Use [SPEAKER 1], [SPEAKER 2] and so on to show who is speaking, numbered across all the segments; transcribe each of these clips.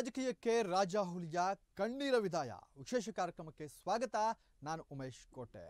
[SPEAKER 1] ರಾಜಕೀಯಕ್ಕೆ ರಾಜಾಹುಲಿಯ ಕಣ್ಣೀರ ವಿದಾಯ ವಿಶೇಷ ಕಾರ್ಯಕ್ರಮಕ್ಕೆ ಸ್ವಾಗತ ನಾನು ಉಮೇಶ್ ಕೋಟೆ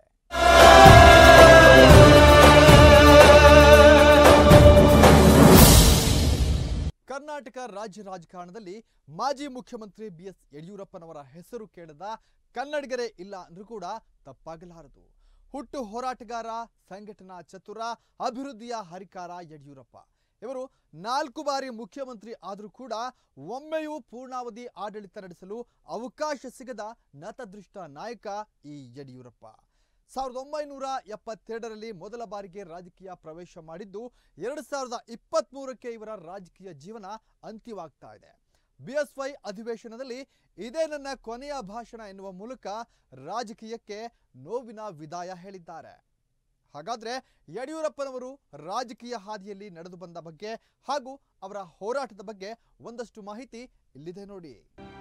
[SPEAKER 1] ಕರ್ನಾಟಕ ರಾಜ್ಯ ರಾಜಕಾರಣದಲ್ಲಿ ಮಾಜಿ ಮುಖ್ಯಮಂತ್ರಿ ಬಿ ಎಸ್ ಯಡಿಯೂರಪ್ಪನವರ ಹೆಸರು ಕೇಳದ ಕನ್ನಡಿಗರೇ ಇಲ್ಲ ಅಂದ್ರೂ ಕೂಡ ತಪ್ಪಾಗಲಾರದು ಹುಟ್ಟು ಹೋರಾಟಗಾರ ಸಂಘಟನಾ ಚತುರ ಅಭಿವೃದ್ಧಿಯ ಹರಿಕಾರ ಯಡಿಯೂರಪ್ಪ ಇವರು ನಾಲ್ಕು ಬಾರಿ ಮುಖ್ಯಮಂತ್ರಿ ಆದರೂ ಕೂಡ ಒಮ್ಮೆಯೂ ಪೂರ್ಣಾವಧಿ ಆಡಳಿತ ನಡೆಸಲು ಅವಕಾಶ ಸಿಗದ ನತದೃಷ್ಟ ನಾಯಕ ಈ ಯಡಿಯೂರಪ್ಪ ಸಾವಿರದ ಒಂಬೈನೂರ ಎಪ್ಪತ್ತೆರಡರಲ್ಲಿ ಮೊದಲ ಬಾರಿಗೆ ರಾಜಕೀಯ ಪ್ರವೇಶ ಮಾಡಿದ್ದು ಎರಡು ಸಾವಿರದ ಇಪ್ಪತ್ತ್ಮೂರಕ್ಕೆ ಇವರ ರಾಜಕೀಯ ಜೀವನ ಅಂತ್ಯವಾಗ್ತಾ ಇದೆ ಬಿಎಸ್ವೈ ಅಧಿವೇಶನದಲ್ಲಿ ಇದೇ ನನ್ನ ಕೊನೆಯ ಭಾಷಣ ಎನ್ನುವ ಮೂಲಕ ರಾಜಕೀಯಕ್ಕೆ ನೋವಿನ ವಿದಾಯ ಹೇಳಿದ್ದಾರೆ ಹಾಗಾದ್ರೆ ಯಡಿಯೂರಪ್ಪನವರು ರಾಜಕೀಯ ಹಾದಿಯಲ್ಲಿ ನಡೆದು ಬಂದ ಬಗ್ಗೆ ಹಾಗೂ ಅವರ ಹೋರಾಟದ ಬಗ್ಗೆ ಒಂದಷ್ಟು ಮಾಹಿತಿ ಇಲ್ಲಿದೆ ನೋಡಿ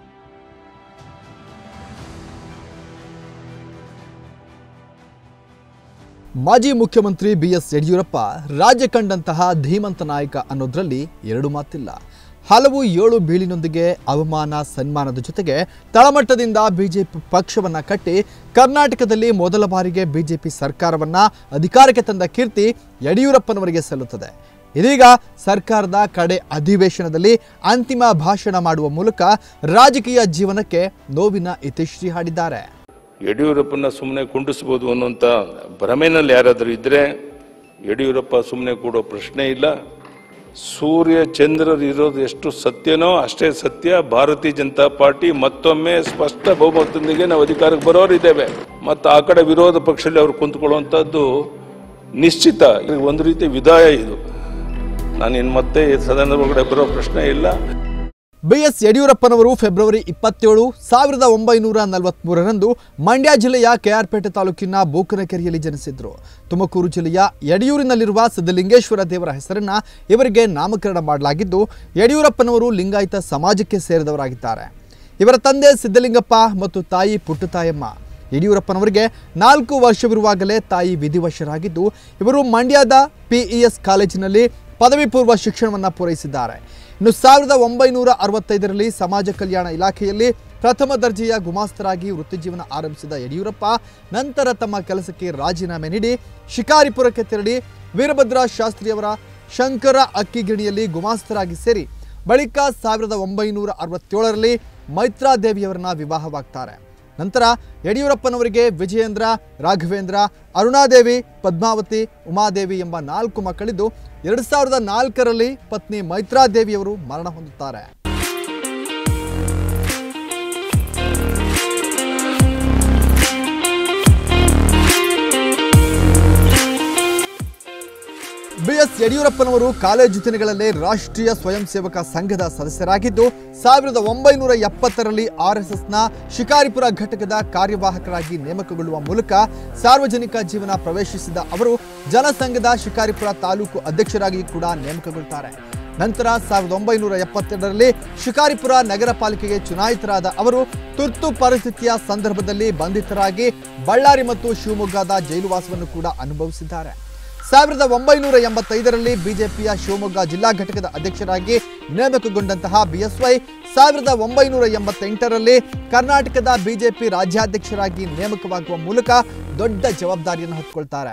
[SPEAKER 1] ಮಾಜಿ ಮುಖ್ಯಮಂತ್ರಿ ಬಿ ಎಸ್ ಯಡಿಯೂರಪ್ಪ ರಾಜ್ಯ ಕಂಡಂತಹ ಧೀಮಂತ ನಾಯಕ ಅನ್ನೋದ್ರಲ್ಲಿ ಎರಡು ಮಾತಿಲ್ಲ ಹಲವು ಏಳು ಬೀಳಿನೊಂದಿಗೆ ಅವಮಾನ ಸನ್ಮಾನದ ಜೊತೆಗೆ ತಳಮಟ್ಟದಿಂದ ಬಿಜೆಪಿ ಪಕ್ಷವನ್ನ ಕಟ್ಟಿ ಕರ್ನಾಟಕದಲ್ಲಿ ಮೊದಲ ಬಾರಿಗೆ ಬಿಜೆಪಿ ಸರ್ಕಾರವನ್ನ ಅಧಿಕಾರಕ್ಕೆ ತಂದ ಕೀರ್ತಿ ಯಡಿಯೂರಪ್ಪನವರಿಗೆ ಸಲ್ಲುತ್ತದೆ ಇದೀಗ ಸರ್ಕಾರದ ಕಡೆ ಅಧಿವೇಶನದಲ್ಲಿ ಅಂತಿಮ ಭಾಷಣ ಮಾಡುವ ಮೂಲಕ ರಾಜಕೀಯ ಜೀವನಕ್ಕೆ ನೋವಿನ ಇತಿಶ್ರೀ ಹಾಡಿದ್ದಾರೆ
[SPEAKER 2] ಯಡಿಯೂರಪ್ಪನ ಸುಮ್ಮನೆ ಕುಂಡಿಸ್ಬೋದು ಅನ್ನೋಂಥ ಭ್ರಮೆನಲ್ಲಿ ಯಾರಾದರೂ ಇದ್ದರೆ ಯಡಿಯೂರಪ್ಪ ಸುಮ್ಮನೆ ಕೂಡೋ ಪ್ರಶ್ನೆ ಇಲ್ಲ ಸೂರ್ಯ ಚಂದ್ರರು ಇರೋದು ಎಷ್ಟು ಸತ್ಯನೋ ಅಷ್ಟೇ ಸತ್ಯ ಭಾರತೀಯ ಜನತಾ ಪಾರ್ಟಿ ಮತ್ತೊಮ್ಮೆ ಸ್ಪಷ್ಟ ಬಹುಮತದೊಂದಿಗೆ ನಾವು ಅಧಿಕಾರಕ್ಕೆ ಬರೋರಿದ್ದೇವೆ ಮತ್ತು ಆ ಕಡೆ ವಿರೋಧ ಪಕ್ಷದಲ್ಲಿ ಅವರು ಕುಂತ್ಕೊಳ್ಳುವಂಥದ್ದು ನಿಶ್ಚಿತ ಇದು ಒಂದು ರೀತಿ ವಿದಾಯ ಇದು ನಾನು ಇನ್ನು ಮತ್ತೆ ಈ ಸದನದ ಒಳಗಡೆ ಬರೋ ಪ್ರಶ್ನೆ ಇಲ್ಲ
[SPEAKER 1] ಬಿಎಸ್ ಯಡಿಯೂರಪ್ಪನವರು ಫೆಬ್ರವರಿ ಇಪ್ಪತ್ತೇಳು ಸಾವಿರದ ಒಂಬೈನೂರ ನಲವತ್ಮೂರರಂದು ಮಂಡ್ಯ ಜಿಲ್ಲೆಯ ಕೆಆರ್ಪೇಟೆ ತಾಲೂಕಿನ ಬೂಕನಕೆರೆಯಲ್ಲಿ ಜನಿಸಿದ್ರು ತುಮಕೂರು ಜಿಲ್ಲೆಯ ಯಡಿಯೂರಿನಲ್ಲಿರುವ ಸಿದ್ದಲಿಂಗೇಶ್ವರ ದೇವರ ಹೆಸರನ್ನ ಇವರಿಗೆ ನಾಮಕರಣ ಮಾಡಲಾಗಿದ್ದು ಯಡಿಯೂರಪ್ಪನವರು ಲಿಂಗಾಯತ ಸಮಾಜಕ್ಕೆ ಸೇರಿದವರಾಗಿದ್ದಾರೆ ಇವರ ತಂದೆ ಸಿದ್ದಲಿಂಗಪ್ಪ ಮತ್ತು ತಾಯಿ ಪುಟ್ಟತಾಯಮ್ಮ ಯಡಿಯೂರಪ್ಪನವರಿಗೆ ನಾಲ್ಕು ವರ್ಷವಿರುವಾಗಲೇ ತಾಯಿ ವಿಧಿವಶರಾಗಿದ್ದು ಇವರು ಮಂಡ್ಯದ ಪಿಇಎಸ್ ಕಾಲೇಜಿನಲ್ಲಿ ಪದವಿ ಪೂರ್ವ ಶಿಕ್ಷಣವನ್ನು ಪೂರೈಸಿದ್ದಾರೆ ಇನ್ನು ಸಾವಿರದ ಒಂಬೈನೂರ ಅರವತ್ತೈದರಲ್ಲಿ ಸಮಾಜ ಕಲ್ಯಾಣ ಇಲಾಖೆಯಲ್ಲಿ ಪ್ರಥಮ ದರ್ಜೆಯ ಗುಮಾಸ್ತರಾಗಿ ವೃತ್ತಿಜೀವನ ಆರಂಭಿಸಿದ ಯಡಿಯೂರಪ್ಪ ನಂತರ ತಮ್ಮ ಕೆಲಸಕ್ಕೆ ರಾಜೀನಾಮೆ ನೀಡಿ ಶಿಕಾರಿಪುರಕ್ಕೆ ತೆರಳಿ ವೀರಭದ್ರ ಶಾಸ್ತ್ರಿಯವರ ಶಂಕರ ಅಕ್ಕಿಗಿಣಿಯಲ್ಲಿ ಗುಮಾಸ್ತರಾಗಿ ಸೇರಿ ಬಳಿಕ ಸಾವಿರದ ಒಂಬೈನೂರ ಅರವತ್ತೇಳರಲ್ಲಿ ಮೈತ್ರಾದೇವಿಯವರನ್ನ ವಿವಾಹವಾಗ್ತಾರೆ ನಂತರ ಯಡಿಯೂರಪ್ಪನವರಿಗೆ ವಿಜಯೇಂದ್ರ ರಾಘವೇಂದ್ರ ಅರುಣಾದೇವಿ ಪದ್ಮಾವತಿ ಉಮಾದೇವಿ ಎಂಬ ನಾಲ್ಕು ಮಕ್ಕಳಿದ್ದು ಎರಡು ಸಾವಿರದ ನಾಲ್ಕರಲ್ಲಿ ಪತ್ನಿ ಮೈತ್ರಾದೇವಿಯವರು ಮರಣ ಹೊಂದುತ್ತಾರೆ ಬಿಎಸ್ ಯಡಿಯೂರಪ್ಪನವರು ಕಾಲೇಜು ದಿನಗಳಲ್ಲೇ ರಾಷ್ಟ್ರೀಯ ಸ್ವಯಂ ಸೇವಕ ಸಂಘದ ಸದಸ್ಯರಾಗಿದ್ದು ಸಾವಿರದ ಒಂಬೈನೂರ ಎಪ್ಪತ್ತರಲ್ಲಿ ಆರ್ಎಸ್ಎಸ್ನ ಶಿಕಾರಿಪುರ ಘಟಕದ ಕಾರ್ಯವಾಹಕರಾಗಿ ನೇಮಕಗೊಳ್ಳುವ ಮೂಲಕ ಸಾರ್ವಜನಿಕ ಜೀವನ ಪ್ರವೇಶಿಸಿದ ಅವರು ಜನಸಂಘದ ಶಿಕಾರಿಪುರ ತಾಲೂಕು ಅಧ್ಯಕ್ಷರಾಗಿ ಕೂಡ ನೇಮಕಗೊಳ್ತಾರೆ ನಂತರ ಸಾವಿರದ ಒಂಬೈನೂರ ಎಪ್ಪತ್ತೆರಡರಲ್ಲಿ ಶಿಕಾರಿಪುರ ನಗರ ಪಾಲಿಕೆಗೆ ಚುನಾಯಿತರಾದ ಅವರು ತುರ್ತು ಪರಿಸ್ಥಿತಿಯ ಸಂದರ್ಭದಲ್ಲಿ ಬಂಧಿತರಾಗಿ ಬಳ್ಳಾರಿ ಮತ್ತು ಶಿವಮೊಗ್ಗದ ಜೈಲುವಾಸವನ್ನು ಕೂಡ ಅನುಭವಿಸಿದ್ದಾರೆ ಸಾವಿರದ ಒಂಬೈನೂರ ಎಂಬತ್ತೈದರಲ್ಲಿ ಬಿಜೆಪಿಯ ಶಿವಮೊಗ್ಗ ಜಿಲ್ಲಾ ಘಟಕದ ಅಧ್ಯಕ್ಷರಾಗಿ ನೇಮಕಗೊಂಡಂತಹ ಬಿಎಸ್ವೈ ಸಾವಿರದ ಒಂಬೈನೂರ ಎಂಬತ್ತೆಂಟರಲ್ಲಿ ಕರ್ನಾಟಕದ ಬಿಜೆಪಿ ರಾಜ್ಯಾಧ್ಯಕ್ಷರಾಗಿ ನೇಮಕವಾಗುವ ಮೂಲಕ ದೊಡ್ಡ ಜವಾಬ್ದಾರಿಯನ್ನು ಹೊತ್ಕೊಳ್ತಾರೆ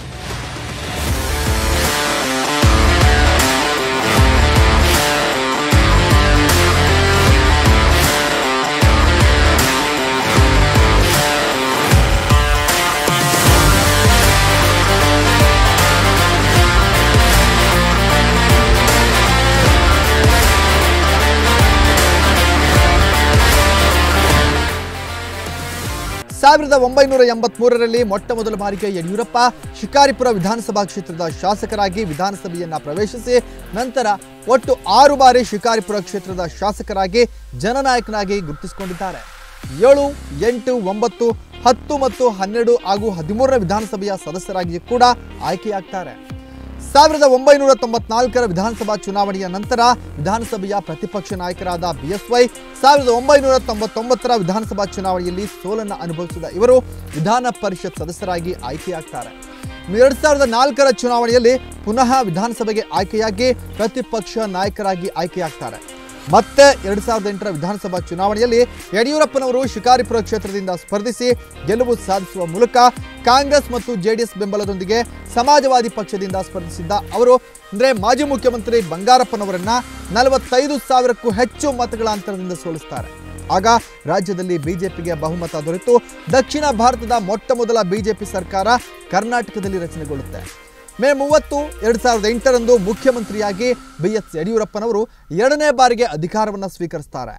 [SPEAKER 1] ಸಾವಿರದ ಒಂಬೈನೂರ ಎಂಬತ್ಮೂರರಲ್ಲಿ ಮೊಟ್ಟ ಮೊದಲ ಬಾರಿಗೆ ಯಡಿಯೂರಪ್ಪ ಶಿಕಾರಿಪುರ ವಿಧಾನಸಭಾ ಕ್ಷೇತ್ರದ ಶಾಸಕರಾಗಿ ವಿಧಾನಸಭೆಯನ್ನ ಪ್ರವೇಶಿಸಿ ನಂತರ ಒಟ್ಟು ಆರು ಬಾರಿ ಶಿಕಾರಿಪುರ ಕ್ಷೇತ್ರದ ಶಾಸಕರಾಗಿ ಜನನಾಯಕನಾಗಿ ಗುರುತಿಸಿಕೊಂಡಿದ್ದಾರೆ ಏಳು ಎಂಟು ಒಂಬತ್ತು ಹತ್ತು ಮತ್ತು ಹನ್ನೆರಡು ಹಾಗೂ ಹದಿಮೂರರ ವಿಧಾನಸಭೆಯ ಸದಸ್ಯರಾಗಿ ಕೂಡ ಆಯ್ಕೆಯಾಗ್ತಾರೆ ಸಾವಿರದ ಒಂಬೈನೂರ ತೊಂಬತ್ನಾಲ್ಕರ ವಿಧಾನಸಭಾ ಚುನಾವಣೆಯ ನಂತರ ವಿಧಾನಸಭೆಯ ಪ್ರತಿಪಕ್ಷ ನಾಯಕರಾದ ಬಿಎಸ್ವೈ ಸಾವಿರದ ಒಂಬೈನೂರ ತೊಂಬತ್ತೊಂಬತ್ತರ ವಿಧಾನಸಭಾ ಚುನಾವಣೆಯಲ್ಲಿ ಸೋಲನ್ನು ಅನುಭವಿಸಿದ ಇವರು ವಿಧಾನ ಪರಿಷತ್ ಸದಸ್ಯರಾಗಿ ಆಯ್ಕೆಯಾಗ್ತಾರೆ ಎರಡ್ ಸಾವಿರದ ನಾಲ್ಕರ ಚುನಾವಣೆಯಲ್ಲಿ ಪುನಃ ವಿಧಾನಸಭೆಗೆ ಆಯ್ಕೆಯಾಗಿ ಪ್ರತಿಪಕ್ಷ ನಾಯಕರಾಗಿ ಆಯ್ಕೆಯಾಗ್ತಾರೆ ಮತ್ತೆ ಎರಡ್ ಸಾವಿರದ ಎಂಟರ ವಿಧಾನಸಭಾ ಚುನಾವಣೆಯಲ್ಲಿ ಯಡಿಯೂರಪ್ಪನವರು ಶಿಕಾರಿಪುರ ಕ್ಷೇತ್ರದಿಂದ ಸ್ಪರ್ಧಿಸಿ ಗೆಲುವು ಸಾಧಿಸುವ ಮೂಲಕ ಕಾಂಗ್ರೆಸ್ ಮತ್ತು ಜೆಡಿಎಸ್ ಬೆಂಬಲದೊಂದಿಗೆ ಸಮಾಜವಾದಿ ಪಕ್ಷದಿಂದ ಸ್ಪರ್ಧಿಸಿದ್ದ ಅವರು ಅಂದ್ರೆ ಮಾಜಿ ಮುಖ್ಯಮಂತ್ರಿ ಬಂಗಾರಪ್ಪನವರನ್ನ ನಲವತ್ತೈದು ಸಾವಿರಕ್ಕೂ ಹೆಚ್ಚು ಮತಗಳ ಅಂತರದಿಂದ ಸೋಲಿಸ್ತಾರೆ ಆಗ ರಾಜ್ಯದಲ್ಲಿ ಬಿಜೆಪಿಗೆ ಬಹುಮತ ದೊರೆತು ದಕ್ಷಿಣ ಭಾರತದ ಮೊಟ್ಟ ಮೊದಲ ಬಿಜೆಪಿ ಸರ್ಕಾರ ಕರ್ನಾಟಕದಲ್ಲಿ ರಚನೆಗೊಳ್ಳುತ್ತೆ ಮೇ ಮೂವತ್ತು ಎರಡ್ ಸಾವಿರದ ಎಂಟರಂದು ಮುಖ್ಯಮಂತ್ರಿಯಾಗಿ ಬಿ ಎಸ್ ಯಡಿಯೂರಪ್ಪನವರು ಎರಡನೇ ಬಾರಿಗೆ ಅಧಿಕಾರವನ್ನು ಸ್ವೀಕರಿಸ್ತಾರೆ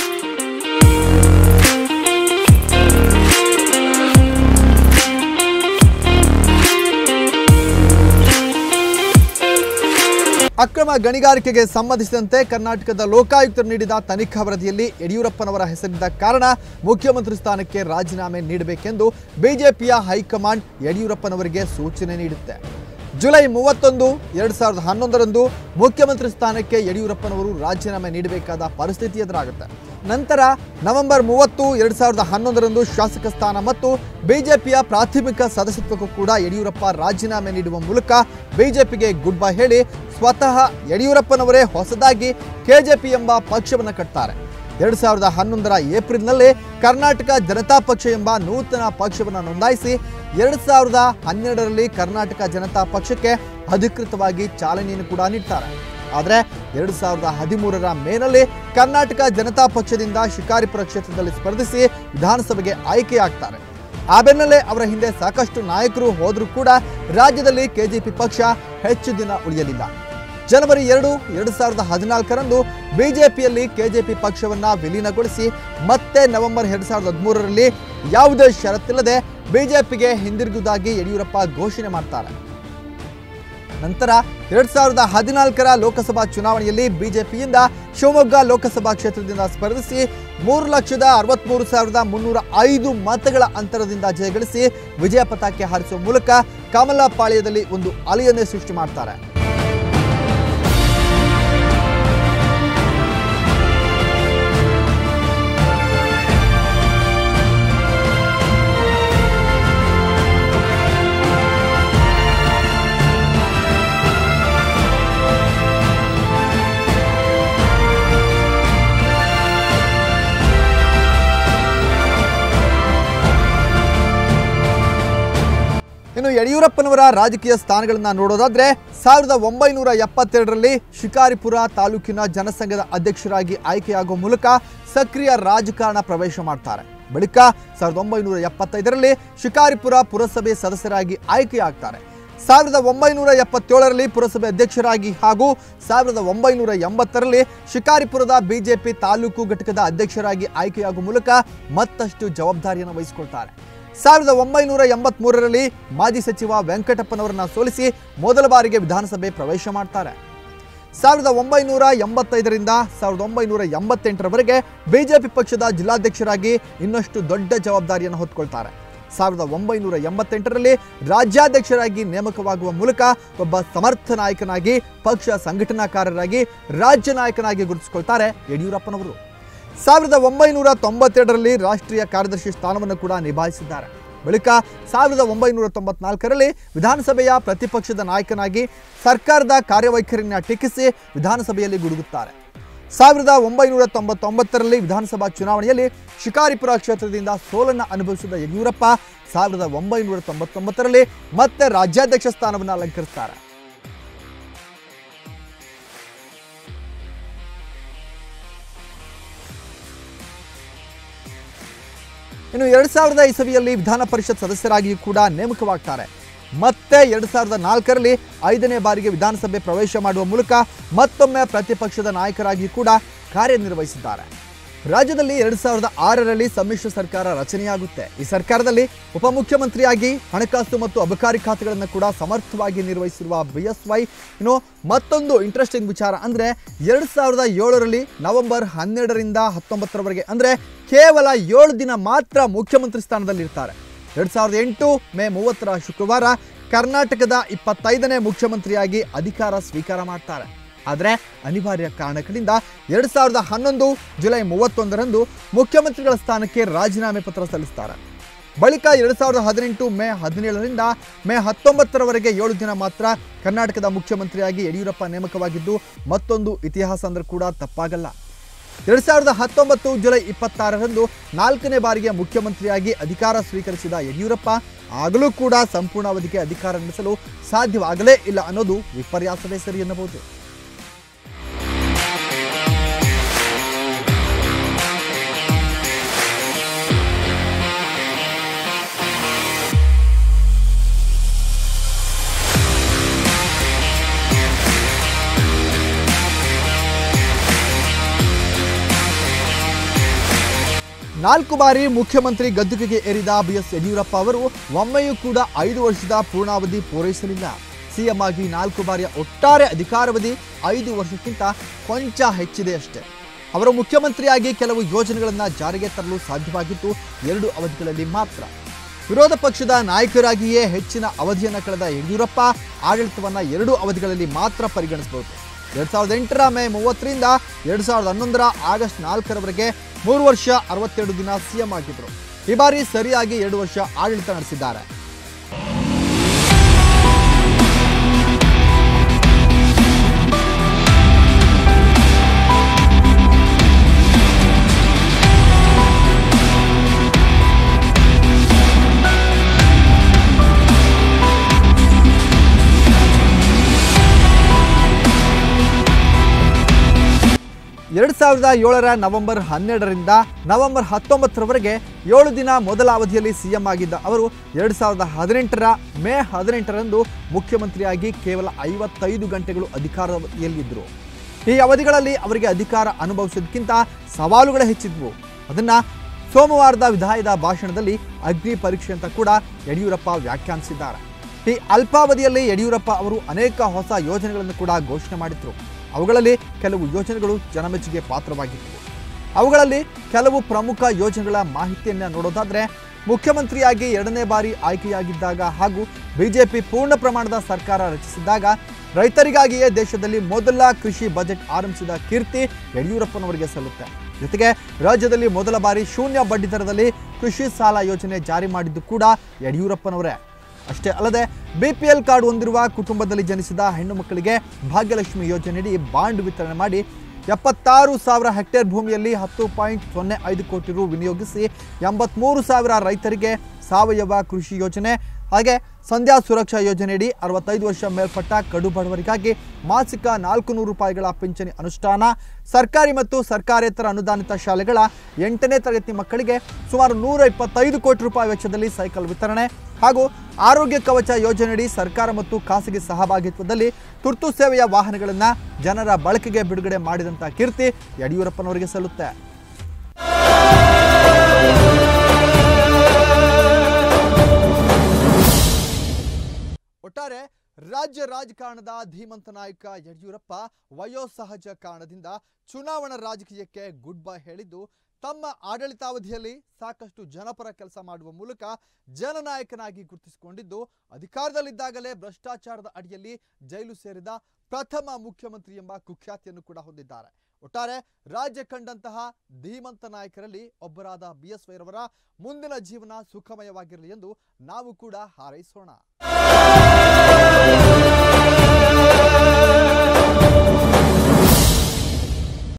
[SPEAKER 1] ಅಕ್ರಮ ಗಣಿಗಾರಿಕೆಗೆ ಸಂಬಂಧಿಸಿದಂತೆ ಕರ್ನಾಟಕದ ಲೋಕಾಯುಕ್ತರು ನೀಡಿದ ತನಿಖಾ ವರದಿಯಲ್ಲಿ ಯಡಿಯೂರಪ್ಪನವರ ಹೆಸರಿದ್ದ ಕಾರಣ ಮುಖ್ಯಮಂತ್ರಿ ಸ್ಥಾನಕ್ಕೆ ರಾಜೀನಾಮೆ ನೀಡಬೇಕೆಂದು ಬಿಜೆಪಿಯ ಹೈಕಮಾಂಡ್ ಯಡಿಯೂರಪ್ಪನವರಿಗೆ ಸೂಚನೆ ನೀಡುತ್ತೆ ಜುಲೈ ಮೂವತ್ತೊಂದು ಎರಡು ಸಾವಿರದ ಹನ್ನೊಂದರಂದು ಮುಖ್ಯಮಂತ್ರಿ ಸ್ಥಾನಕ್ಕೆ ಯಡಿಯೂರಪ್ಪನವರು ರಾಜೀನಾಮೆ ನೀಡಬೇಕಾದ ಪರಿಸ್ಥಿತಿ ಎದುರಾಗುತ್ತೆ ನಂತರ ನವೆಂಬರ್ ಮೂವತ್ತು ಎರಡು ಸಾವಿರದ ಹನ್ನೊಂದರಂದು ಶಾಸಕ ಸ್ಥಾನ ಮತ್ತು ಬಿಜೆಪಿಯ ಪ್ರಾಥಮಿಕ ಸದಸ್ಯತ್ವಕ್ಕೂ ಕೂಡ ಯಡಿಯೂರಪ್ಪ ರಾಜೀನಾಮೆ ನೀಡುವ ಮೂಲಕ ಬಿಜೆಪಿಗೆ ಗುಡ್ ಬೈ ಹೇಳಿ ಸ್ವತಃ ಯಡಿಯೂರಪ್ಪನವರೇ ಹೊಸದಾಗಿ ಕೆಜೆಪಿ ಎಂಬ ಪಕ್ಷವನ್ನು ಕಟ್ತಾರೆ ಎರಡು ಸಾವಿರದ ಹನ್ನೊಂದರ ಏಪ್ರಿಲ್ನಲ್ಲಿ ಕರ್ನಾಟಕ ಜನತಾ ಪಕ್ಷ ಎಂಬ ನೂತನ ಪಕ್ಷವನ್ನು ನೋಂದಾಯಿಸಿ ಎರಡು ಸಾವಿರದ ಹನ್ನೆರಡರಲ್ಲಿ ಕರ್ನಾಟಕ ಜನತಾ ಪಕ್ಷಕ್ಕೆ ಅಧಿಕೃತವಾಗಿ ಚಾಲನೆಯನ್ನು ಕೂಡ ನೀಡ್ತಾರೆ ಆದರೆ ಎರಡು ಸಾವಿರದ ಹದಿಮೂರರ ಮೇನಲ್ಲಿ ಕರ್ನಾಟಕ ಜನತಾ ಪಕ್ಷದಿಂದ ಶಿಕಾರಿಪುರ ಕ್ಷೇತ್ರದಲ್ಲಿ ಸ್ಪರ್ಧಿಸಿ ವಿಧಾನಸಭೆಗೆ ಆಯ್ಕೆಯಾಗ್ತಾರೆ ಆ ಬೆನ್ನಲ್ಲೇ ಅವರ ಹಿಂದೆ ಸಾಕಷ್ಟು ನಾಯಕರು ಹೋದರೂ ಕೂಡ ರಾಜ್ಯದಲ್ಲಿ ಕೆಜೆಪಿ ಪಕ್ಷ ಹೆಚ್ಚು ದಿನ ಉಳಿಯಲಿಲ್ಲ ಜನವರಿ ಎರಡು ಎರಡು ಸಾವಿರದ ಹದಿನಾಲ್ಕರಂದು ಬಿಜೆಪಿಯಲ್ಲಿ ಕೆಜೆಪಿ ಪಕ್ಷವನ್ನ ವಿಲೀನಗೊಳಿಸಿ ಮತ್ತೆ ನವೆಂಬರ್ ಎರಡು ಸಾವಿರದ ಹದಿಮೂರರಲ್ಲಿ ಯಾವುದೇ ಷರತ್ತಿಲ್ಲದೆ ಬಿಜೆಪಿಗೆ ಹಿಂದಿರುಗುವುದಾಗಿ ಯಡಿಯೂರಪ್ಪ ಘೋಷಣೆ ಮಾಡ್ತಾರೆ ನಂತರ ಎರಡ್ ಸಾವಿರದ ಹದಿನಾಲ್ಕರ ಲೋಕಸಭಾ ಚುನಾವಣೆಯಲ್ಲಿ ಬಿಜೆಪಿಯಿಂದ ಶಿವಮೊಗ್ಗ ಲೋಕಸಭಾ ಕ್ಷೇತ್ರದಿಂದ ಸ್ಪರ್ಧಿಸಿ ಮೂರು ಲಕ್ಷದ ಅರವತ್ಮೂರು ಸಾವಿರದ ಮುನ್ನೂರ ಐದು ಮತಗಳ ಅಂತರದಿಂದ ಜಯಗಳಿಸಿ ವಿಜಯ ಪತಾಕೆ ಹಾರಿಸುವ ಮೂಲಕ ಕಮಲ ಪಾಳ್ಯದಲ್ಲಿ ಒಂದು ಅಲೆಯನ್ನೇ ಸೃಷ್ಟಿ ಮಾಡ್ತಾರೆ ಇನ್ನು ಯಡಿಯೂರಪ್ಪನವರ ರಾಜಕೀಯ ಸ್ಥಾನಗಳನ್ನ ನೋಡೋದಾದ್ರೆ ಸಾವಿರದ ಒಂಬೈನೂರ ಎಪ್ಪತ್ತೆರಡರಲ್ಲಿ ಶಿಕಾರಿಪುರ ತಾಲೂಕಿನ ಜನಸಂಘದ ಅಧ್ಯಕ್ಷರಾಗಿ ಆಯ್ಕೆಯಾಗುವ ಮೂಲಕ ಸಕ್ರಿಯ ರಾಜಕಾರಣ ಪ್ರವೇಶ ಮಾಡ್ತಾರೆ ಬಳಿಕ ಸಾವಿರದ ಒಂಬೈನೂರ ಎಪ್ಪತ್ತೈದರಲ್ಲಿ ಶಿಕಾರಿಪುರ ಪುರಸಭೆ ಸದಸ್ಯರಾಗಿ ಆಯ್ಕೆಯಾಗ್ತಾರೆ ಸಾವಿರದ ಒಂಬೈನೂರ ಎಪ್ಪತ್ತೇಳರಲ್ಲಿ ಪುರಸಭೆ ಅಧ್ಯಕ್ಷರಾಗಿ ಹಾಗೂ ಸಾವಿರದ ಒಂಬೈನೂರ ಎಂಬತ್ತರಲ್ಲಿ ಶಿಕಾರಿಪುರದ ಬಿಜೆಪಿ ತಾಲೂಕು ಘಟಕದ ಅಧ್ಯಕ್ಷರಾಗಿ ಆಯ್ಕೆಯಾಗುವ ಮೂಲಕ ಮತ್ತಷ್ಟು ಜವಾಬ್ದಾರಿಯನ್ನು ವಹಿಸಿಕೊಳ್ತಾರೆ ಸಾವಿರದ ಒಂಬೈನೂರ ಎಂಬತ್ಮೂರರಲ್ಲಿ ಮಾಜಿ ಸಚಿವ ವೆಂಕಟಪ್ಪನವರನ್ನ ಸೋಲಿಸಿ ಮೊದಲ ಬಾರಿಗೆ ವಿಧಾನಸಭೆ ಪ್ರವೇಶ ಮಾಡ್ತಾರೆ ಸಾವಿರದ ಒಂಬೈನೂರ ಎಂಬತ್ತೈದರಿಂದ ಸಾವಿರದ ಒಂಬೈನೂರ ಎಂಬತ್ತೆಂಟರವರೆಗೆ ಬಿಜೆಪಿ ಪಕ್ಷದ ಜಿಲ್ಲಾಧ್ಯಕ್ಷರಾಗಿ ಇನ್ನಷ್ಟು ದೊಡ್ಡ ಜವಾಬ್ದಾರಿಯನ್ನು ಹೊತ್ಕೊಳ್ತಾರೆ ಸಾವಿರದ ಒಂಬೈನೂರ ಎಂಬತ್ತೆಂಟರಲ್ಲಿ ರಾಜ್ಯಾಧ್ಯಕ್ಷರಾಗಿ ನೇಮಕವಾಗುವ ಮೂಲಕ ಒಬ್ಬ ಸಮರ್ಥ ನಾಯಕನಾಗಿ ಪಕ್ಷ ಸಂಘಟನಾಕಾರರಾಗಿ ರಾಜ್ಯ ನಾಯಕನಾಗಿ ಗುರುತಿಸಿಕೊಳ್ತಾರೆ ಯಡಿಯೂರಪ್ಪನವರು ಸಾವಿರದ ಒಂಬೈನೂರ ತೊಂಬತ್ತೆರಡರಲ್ಲಿ ರಾಷ್ಟ್ರೀಯ ಕಾರ್ಯದರ್ಶಿ ಸ್ಥಾನವನ್ನು ಕೂಡ ನಿಭಾಯಿಸಿದ್ದಾರೆ ಬಳಿಕ ಸಾವಿರದ ಒಂಬೈನೂರ ತೊಂಬತ್ನಾಲ್ಕರಲ್ಲಿ ವಿಧಾನಸಭೆಯ ಪ್ರತಿಪಕ್ಷದ ನಾಯಕನಾಗಿ ಸರ್ಕಾರದ ಕಾರ್ಯವೈಖರಿಯನ್ನು ಟೀಕಿಸಿ ವಿಧಾನಸಭೆಯಲ್ಲಿ ಗುಡುಗುತ್ತಾರೆ ಸಾವಿರದ ಒಂಬೈನೂರ ತೊಂಬತ್ತೊಂಬತ್ತರಲ್ಲಿ ವಿಧಾನಸಭಾ ಚುನಾವಣೆಯಲ್ಲಿ ಶಿಕಾರಿಪುರ ಕ್ಷೇತ್ರದಿಂದ ಸೋಲನ್ನು ಅನುಭವಿಸಿದ ಯಡಿಯೂರಪ್ಪ ಸಾವಿರದ ಒಂಬೈನೂರ ತೊಂಬತ್ತೊಂಬತ್ತರಲ್ಲಿ ಮತ್ತೆ ರಾಜ್ಯಾಧ್ಯಕ್ಷ ಸ್ಥಾನವನ್ನು ಅಲಂಕರಿಸ್ತಾರೆ ಇನ್ನು ಎರಡ್ ಸಾವಿರದ ಇಸವಿಯಲ್ಲಿ ವಿಧಾನ ಪರಿಷತ್ ಸದಸ್ಯರಾಗಿಯೂ ಕೂಡ ನೇಮಕವಾಗ್ತಾರೆ ಮತ್ತೆ ಎರಡ್ ಸಾವಿರದ ನಾಲ್ಕರಲ್ಲಿ ಐದನೇ ಬಾರಿಗೆ ವಿಧಾನಸಭೆ ಪ್ರವೇಶ ಮಾಡುವ ಮೂಲಕ ಮತ್ತೊಮ್ಮೆ ಪ್ರತಿಪಕ್ಷದ ನಾಯಕರಾಗಿ ಕೂಡ ಕಾರ್ಯನಿರ್ವಹಿಸಿದ್ದಾರೆ ರಾಜ್ಯದಲ್ಲಿ ಎರಡ್ ಸಾವಿರದ ಆರರಲ್ಲಿ ಸಮ್ಮಿಶ್ರ ಸರ್ಕಾರ ರಚನೆಯಾಗುತ್ತೆ ಈ ಸರ್ಕಾರದಲ್ಲಿ ಉಪಮುಖ್ಯಮಂತ್ರಿಯಾಗಿ ಹಣಕಾಸು ಮತ್ತು ಅಬಕಾರಿ ಖಾತೆಗಳನ್ನು ಕೂಡ ಸಮರ್ಥವಾಗಿ ನಿರ್ವಹಿಸಿರುವ ಬಿ ಎಸ್ ವೈ ಇನ್ನು ಮತ್ತೊಂದು ಇಂಟ್ರೆಸ್ಟಿಂಗ್ ವಿಚಾರ ಅಂದರೆ ಎರಡು ಸಾವಿರದ ಏಳರಲ್ಲಿ ನವೆಂಬರ್ ಹನ್ನೆರಡರಿಂದ ಹತ್ತೊಂಬತ್ತರವರೆಗೆ ಅಂದರೆ ಕೇವಲ ಏಳು ದಿನ ಮಾತ್ರ ಮುಖ್ಯಮಂತ್ರಿ ಸ್ಥಾನದಲ್ಲಿರ್ತಾರೆ ಎರಡು ಸಾವಿರದ ಎಂಟು ಮೇ ಮೂವತ್ತರ ಶುಕ್ರವಾರ ಕರ್ನಾಟಕದ ಇಪ್ಪತ್ತೈದನೇ ಮುಖ್ಯಮಂತ್ರಿಯಾಗಿ ಅಧಿಕಾರ ಸ್ವೀಕಾರ ಮಾಡ್ತಾರೆ ಆದರೆ ಅನಿವಾರ್ಯ ಕಾರಣಗಳಿಂದ ಎರಡು ಸಾವಿರದ ಹನ್ನೊಂದು ಜುಲೈ ಮೂವತ್ತೊಂದರಂದು ಮುಖ್ಯಮಂತ್ರಿಗಳ ಸ್ಥಾನಕ್ಕೆ ರಾಜೀನಾಮೆ ಪತ್ರ ಸಲ್ಲಿಸ್ತಾರೆ ಬಳಿಕ ಎರಡು ಸಾವಿರದ ಹದಿನೆಂಟು ಮೇ ಹದಿನೇಳರಿಂದ ಮೇ ಹತ್ತೊಂಬತ್ತರವರೆಗೆ ಏಳು ದಿನ ಮಾತ್ರ ಕರ್ನಾಟಕದ ಮುಖ್ಯಮಂತ್ರಿಯಾಗಿ ಯಡಿಯೂರಪ್ಪ ನೇಮಕವಾಗಿದ್ದು ಮತ್ತೊಂದು ಇತಿಹಾಸ ಅಂದ್ರೆ ಕೂಡ ತಪ್ಪಾಗಲ್ಲ ಎರಡ್ ಸಾವಿರದ ಹತ್ತೊಂಬತ್ತು ಜುಲೈ ಇಪ್ಪತ್ತಾರರಂದು ನಾಲ್ಕನೇ ಬಾರಿಗೆ ಮುಖ್ಯಮಂತ್ರಿಯಾಗಿ ಅಧಿಕಾರ ಸ್ವೀಕರಿಸಿದ ಯಡಿಯೂರಪ್ಪ ಆಗಲೂ ಕೂಡ ಸಂಪೂರ್ಣ ಅವಧಿಗೆ ಅಧಿಕಾರ ನಡೆಸಲು ಸಾಧ್ಯವಾಗಲೇ ಇಲ್ಲ ಅನ್ನೋದು ವಿಪರ್ಯಾಸವೇ ಸರಿ ಎನ್ನಬಹುದು ನಾಲ್ಕು ಬಾರಿ ಮುಖ್ಯಮಂತ್ರಿ ಗದ್ದುಗೆಗೆ ಏರಿದ ಬಿಎಸ್ ಯಡಿಯೂರಪ್ಪ ಅವರು ಒಮ್ಮೆಯೂ ಕೂಡ ಐದು ವರ್ಷದ ಪೂರ್ಣಾವಧಿ ಪೂರೈಸಲಿಲ್ಲ ಸಿಎಂ ಆಗಿ ನಾಲ್ಕು ಬಾರಿಯ ಒಟ್ಟಾರೆ ಅಧಿಕಾರಾವಧಿ ಐದು ವರ್ಷಕ್ಕಿಂತ ಕೊಂಚ ಹೆಚ್ಚಿದೆ ಅಷ್ಟೇ ಅವರು ಮುಖ್ಯಮಂತ್ರಿಯಾಗಿ ಕೆಲವು ಯೋಜನೆಗಳನ್ನು ಜಾರಿಗೆ ತರಲು ಸಾಧ್ಯವಾಗಿತ್ತು ಎರಡು ಅವಧಿಗಳಲ್ಲಿ ಮಾತ್ರ ವಿರೋಧ ಪಕ್ಷದ ನಾಯಕರಾಗಿಯೇ ಹೆಚ್ಚಿನ ಅವಧಿಯನ್ನು ಕಳೆದ ಯಡಿಯೂರಪ್ಪ ಆಡಳಿತವನ್ನು ಎರಡು ಅವಧಿಗಳಲ್ಲಿ ಮಾತ್ರ ಪರಿಗಣಿಸಬಹುದು ಎರಡ್ ಸಾವಿರದ ಎಂಟರ ಮೇ ಮೂವತ್ತರಿಂದ ಎರಡ್ ಸಾವಿರದ ಹನ್ನೊಂದರ ಆಗಸ್ಟ್ ನಾಲ್ಕರವರೆಗೆ ಮೂರು ವರ್ಷ ಅರವತ್ತೆರಡು ದಿನ ಸಿಎಂ ಆಗಿದ್ರು ಈ ಬಾರಿ ಸರಿಯಾಗಿ ಎರಡು ವರ್ಷ ಆಡಳಿತ ನಡೆಸಿದ್ದಾರೆ ಎರಡ್ ಸಾವಿರದ ಏಳರ ನವೆಂಬರ್ ಹನ್ನೆರಡರಿಂದ ನವೆಂಬರ್ ಹತ್ತೊಂಬತ್ತರವರೆಗೆ ಏಳು ದಿನ ಮೊದಲ ಅವಧಿಯಲ್ಲಿ ಸಿಎಂ ಆಗಿದ್ದ ಅವರು ಎರಡ್ ಸಾವಿರದ ಹದಿನೆಂಟರ ಮೇ ಹದಿನೆಂಟರಂದು ಮುಖ್ಯಮಂತ್ರಿಯಾಗಿ ಕೇವಲ ಐವತ್ತೈದು ಗಂಟೆಗಳು ಅಧಿಕಾರದಲ್ಲಿದ್ದರು ಈ ಅವಧಿಗಳಲ್ಲಿ ಅವರಿಗೆ ಅಧಿಕಾರ ಅನುಭವಿಸೋದಕ್ಕಿಂತ ಸವಾಲುಗಳೇ ಹೆಚ್ಚಿದ್ವು ಅದನ್ನ ಸೋಮವಾರದ ವಿಧಾಯದ ಭಾಷಣದಲ್ಲಿ ಅಗ್ನಿ ಪರೀಕ್ಷೆ ಅಂತ ಕೂಡ ಯಡಿಯೂರಪ್ಪ ವ್ಯಾಖ್ಯಾನಿಸಿದ್ದಾರೆ ಈ ಅಲ್ಪಾವಧಿಯಲ್ಲಿ ಯಡಿಯೂರಪ್ಪ ಅವರು ಅನೇಕ ಹೊಸ ಯೋಜನೆಗಳನ್ನು ಕೂಡ ಘೋಷಣೆ ಮಾಡಿದ್ರು ಅವುಗಳಲ್ಲಿ ಕೆಲವು ಯೋಜನೆಗಳು ಜನಮೆಚ್ಚುಗೆ ಪಾತ್ರವಾಗಿದ್ದವು ಅವುಗಳಲ್ಲಿ ಕೆಲವು ಪ್ರಮುಖ ಯೋಜನೆಗಳ ಮಾಹಿತಿಯನ್ನು ನೋಡೋದಾದ್ರೆ ಮುಖ್ಯಮಂತ್ರಿಯಾಗಿ ಎರಡನೇ ಬಾರಿ ಆಯ್ಕೆಯಾಗಿದ್ದಾಗ ಹಾಗೂ ಬಿಜೆಪಿ ಪೂರ್ಣ ಪ್ರಮಾಣದ ಸರ್ಕಾರ ರಚಿಸಿದಾಗ ರೈತರಿಗಾಗಿಯೇ ದೇಶದಲ್ಲಿ ಮೊದಲ ಕೃಷಿ ಬಜೆಟ್ ಆರಂಭಿಸಿದ ಕೀರ್ತಿ ಯಡಿಯೂರಪ್ಪನವರಿಗೆ ಸಲ್ಲುತ್ತೆ ಜೊತೆಗೆ ರಾಜ್ಯದಲ್ಲಿ ಮೊದಲ ಬಾರಿ ಶೂನ್ಯ ಬಡ್ಡಿ ದರದಲ್ಲಿ ಕೃಷಿ ಸಾಲ ಯೋಜನೆ ಜಾರಿ ಮಾಡಿದ್ದು ಕೂಡ ಯಡಿಯೂರಪ್ಪನವರೇ ಅಷ್ಟೇ ಅಲ್ಲದೆ ಬಿಪಿಎಲ್ ಕಾರ್ಡ್ ಹೊಂದಿರುವ ಕುಟುಂಬದಲ್ಲಿ ಜನಿಸಿದ ಹೆಣ್ಣು ಮಕ್ಕಳಿಗೆ ಭಾಗ್ಯಲಕ್ಷ್ಮಿ ಯೋಜನೆಯಡಿ ಬಾಂಡ್ ವಿತರಣೆ ಮಾಡಿ ಎಪ್ಪತ್ತಾರು ಸಾವಿರ ಹೆಕ್ಟೇರ್ ಭೂಮಿಯಲ್ಲಿ ಹತ್ತು ಪಾಯಿಂಟ್ ಸೊನ್ನೆ ಐದು ಕೋಟಿ ರು ವಿನಿಯೋಗಿಸಿ ಎಂಬತ್ಮೂರು ಸಾವಿರ ರೈತರಿಗೆ ಸಾವಯವ ಕೃಷಿ ಯೋಜನೆ ಹಾಗೆ ಸಂಧ್ಯಾ ಸುರಕ್ಷಾ ಯೋಜನೆಯಡಿ ಅರವತ್ತೈದು ವರ್ಷ ಮೇಲ್ಪಟ್ಟ ಕಡು ಬಡವರಿಗಾಗಿ ಮಾಸಿಕ ನಾಲ್ಕು ನೂರು ರೂಪಾಯಿಗಳ ಪಿಂಚಣಿ ಅನುಷ್ಠಾನ ಸರ್ಕಾರಿ ಮತ್ತು ಸರ್ಕಾರೇತರ ಅನುದಾನಿತ ಶಾಲೆಗಳ ಎಂಟನೇ ತರಗತಿ ಮಕ್ಕಳಿಗೆ ಸುಮಾರು ನೂರ ಇಪ್ಪತ್ತೈದು ಕೋಟಿ ರೂಪಾಯಿ ವೆಚ್ಚದಲ್ಲಿ ಸೈಕಲ್ ವಿತರಣೆ ಹಾಗೂ ಆರೋಗ್ಯ ಕವಚ ಯೋಜನೆಯಡಿ ಸರ್ಕಾರ ಮತ್ತು ಖಾಸಗಿ ಸಹಭಾಗಿತ್ವದಲ್ಲಿ ತುರ್ತು ಸೇವೆಯ ವಾಹನಗಳನ್ನು ಜನರ ಬಳಕೆಗೆ ಬಿಡುಗಡೆ ಮಾಡಿದಂಥ ಕೀರ್ತಿ ಯಡಿಯೂರಪ್ಪನವರಿಗೆ ಸಲ್ಲುತ್ತೆ ಒಟ್ಟಾರೆ ರಾಜ್ಯ ರಾಜಕಾರಣದ ಧೀಮಂತ ನಾಯಕ ಯಡಿಯೂರಪ್ಪ ವಯೋಸಹಜ ಕಾರಣದಿಂದ ಚುನಾವಣಾ ರಾಜಕೀಯಕ್ಕೆ ಗುಡ್ ಬೈ ಹೇಳಿದ್ದು ತಮ್ಮ ಆಡಳಿತಾವಧಿಯಲ್ಲಿ ಸಾಕಷ್ಟು ಜನಪರ ಕೆಲಸ ಮಾಡುವ ಮೂಲಕ ಜನನಾಯಕನಾಗಿ ಗುರುತಿಸಿಕೊಂಡಿದ್ದು ಅಧಿಕಾರದಲ್ಲಿದ್ದಾಗಲೇ ಭ್ರಷ್ಟಾಚಾರದ ಅಡಿಯಲ್ಲಿ ಜೈಲು ಸೇರಿದ ಪ್ರಥಮ ಮುಖ್ಯಮಂತ್ರಿ ಎಂಬ ಕುಖ್ಯಾತಿಯನ್ನು ಕೂಡ ಹೊಂದಿದ್ದಾರೆ ಒಟ್ಟಾರೆ ರಾಜ್ಯ ಕಂಡಂತಹ ಧೀಮಂತ ನಾಯಕರಲ್ಲಿ ಒಬ್ಬರಾದ ಬಿ ಎಸ್ ವೈರವರ ಮುಂದಿನ ಜೀವನ ಸುಖಮಯವಾಗಿರಲಿ ಎಂದು ನಾವು ಕೂಡ ಹಾರೈಸೋಣ